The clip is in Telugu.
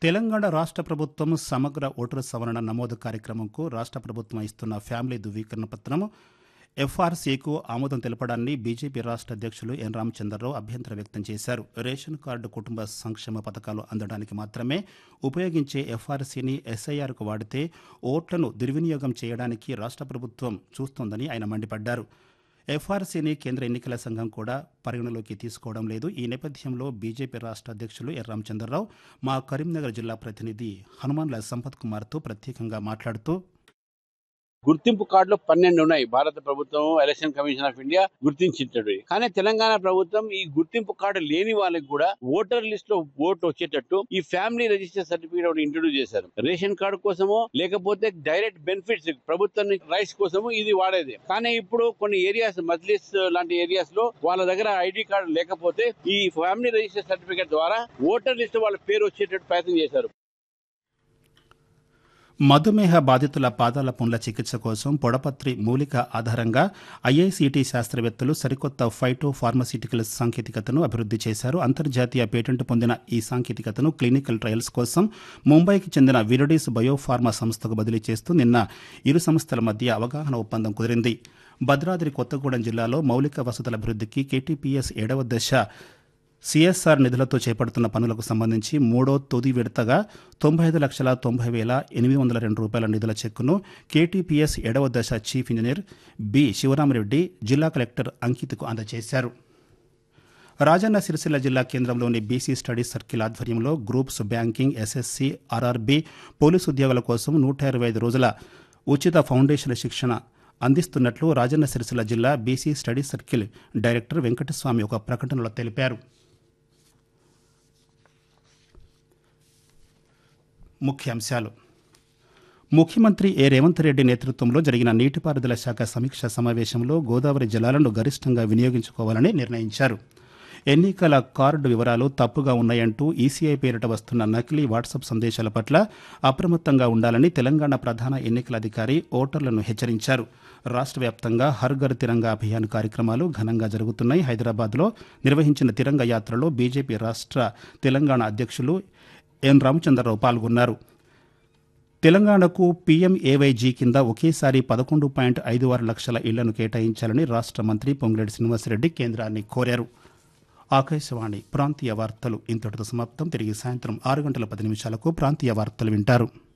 తెలంగాణ రాష్ట్ర ప్రభుత్వం సమగ్ర ఓటరు సవరణ నమోదు కార్యక్రమంకు రాష్ట్ర ప్రభుత్వం ఇస్తున్న ఫ్యామిలీ ధృవీకరణ పత్రం ఎఫ్ఆర్సీకు ఆమోదం తెలపడాన్ని బీజేపీ రాష్ట్ర అధ్యక్షులు ఎన్ రామచంద్రరావు అభ్యంతరం వ్యక్తం చేశారు రేషన్ కార్డు కుటుంబ సంక్షేమ పథకాలు అందడానికి మాత్రమే ఉపయోగించే ఎఫ్ఆర్సీని ఎస్ఐఆర్కు వాడితే ఓట్లను దుర్వినియోగం చేయడానికి రాష్ట్ర ప్రభుత్వం చూస్తోందని ఆయన మండిపడ్డారు ఎఫ్ఆర్సీని కేంద్ర ఎన్నికల సంఘం కూడా పరిగణలోకి తీసుకోవడం లేదు ఈ నేపథ్యంలో బీజేపీ రాష్ట్ర అధ్యక్షులు ఎన్ రామచంద్రరావు మా కరీంనగర్ జిల్లా ప్రతినిధి హనుమాన్ల సంపత్ కుమార్తో ప్రత్యేకంగా మాట్లాడుతూ గుర్తింపు కార్డులు పన్నెండు ఉన్నాయి భారత ప్రభుత్వం ఎలక్షన్ కమిషన్ ఆఫ్ ఇండియా గుర్తించింది కానీ తెలంగాణ ప్రభుత్వం ఈ గుర్తింపు కార్డు లేని వాళ్ళకి కూడా ఓటర్ లిస్ట్ లో ఓటు వచ్చేటట్టు ఈ ఫ్యామిలీ రిజిస్టర్ సర్టిఫికేట్ ఒకటి ఇంట్రొడ్యూస్ చేశారు రేషన్ కార్డు కోసమో లేకపోతే డైరెక్ట్ బెనిఫిట్స్ ప్రభుత్వం రైస్ కోసము ఇది వాడేది కానీ ఇప్పుడు కొన్ని ఏరియాస్ మజ్లిస్ లాంటి ఏరియాస్ లో వాళ్ళ దగ్గర ఐడి కార్డు లేకపోతే ఈ ఫ్యామిలీ రిజిస్టర్ సర్టిఫికేట్ ద్వారా ఓటర్ లిస్ట్ వాళ్ళ పేరు వచ్చేటట్టు ప్రయత్నం చేశారు మధుమేహ బాధితుల పాదాల పుండ్ల చికిత్స కోసం పొడపత్రి మూలిక ఆధారంగా ఐఐసిటి శాస్త్రవేత్తలు సరికొత్త ఫైటో ఫార్మస్యూటికల్ సాంకేతికతను అభివృద్ధి చేశారు అంతర్జాతీయ పేటెంట్ పొందిన ఈ సాంకేతికతను క్లినికల్ ట్రయల్స్ కోసం ముంబైకి చెందిన విరడీస్ బయోఫార్మా సంస్థకు బదిలీ చేస్తూ నిన్న ఇరు సంస్థల మధ్య అవగాహన ఒప్పందం కుదిరింది భద్రాద్రి కొత్తగూడెం జిల్లాలో మౌలిక వసతుల అభివృద్ధికి కేటీపీఎస్ ఏడవ దశ సిఎస్ఆర్ నిధులతో చేపడుతున్న పనులకు సంబంధించి మూడో తుది విడతగా తొంభై ఐదు లక్షల తొంభై వేల ఎనిమిది వందల రెండు రూపాయల నిధుల చెక్కును కేటీపీఎస్ ఏడవ దశ చీఫ్ ఇంజనీర్ బి శివరామరెడ్డి జిల్లా కలెక్టర్ అంకిత్కు అందజేశారు రాజన్న సిరిసిల్ల జిల్లా కేంద్రంలోని బీసీ స్టడీస్ సర్కిల్ ఆధ్వర్యంలో groups banking SSC RRB police ఉద్యోగుల కోసం నూట ఇరవై ఐదు రోజుల ఉచిత ఫౌండేషన్ శిక్షణ అందిస్తున్నట్లు రాజన్న సిరిసిల్ల జిల్లా BC studies circle director Venkataswamy ఒక ప్రకటనలో తెలిపారు ముఖ్యాంశాలు ముఖ్యమంత్రి ఏ రేవంత్ రెడ్డి నేతృత్వంలో జరిగిన నీటిపారుదల శాఖ సమీక్ష సమావేశంలో గోదావరి జలాలను గరిష్టంగా వినియోగించుకోవాలని నిర్ణయించారు ఎన్నికల కార్డు వివరాలు తప్పుగా ఉన్నాయంటూ ఈసీఐ పేరిట వస్తున్న నకిలీ వాట్సాప్ సందేశాల పట్ల అప్రమత్తంగా ఉండాలని తెలంగాణ ప్రధాన ఎన్నికల అధికారి ఓటర్లను హెచ్చరించారు రాష్ట్ర వ్యాప్తంగా హర్ ఘర్ తిరంగా అభియాన్ కార్యక్రమాలు ఘనంగా జరుగుతున్నాయి హైదరాబాద్లో నిర్వహించిన తిరంగ యాత్రలో బీజేపీ రాష్ట్ర తెలంగాణ అధ్యక్షులు ఎన్ రామచంద్రరావు పాల్గొన్నారు తెలంగాణకు పీఎంఏవైజీ కింద ఒకేసారి పదకొండు పాయింట్ ఐదు ఆరు లక్షల ఇళ్లను కేటాయించాలని రాష్ట్ర మంత్రి పొంగులేటి శ్రీనివాసరెడ్డి కేంద్రాన్ని కోరారు ఆకాశవాణి ప్రాంతీయ వార్తలు ఇంతటితో సమాప్తం తిరిగి సాయంత్రం ఆరు గంటల పది నిమిషాలకు ప్రాంతీయ వార్తలు వింటారు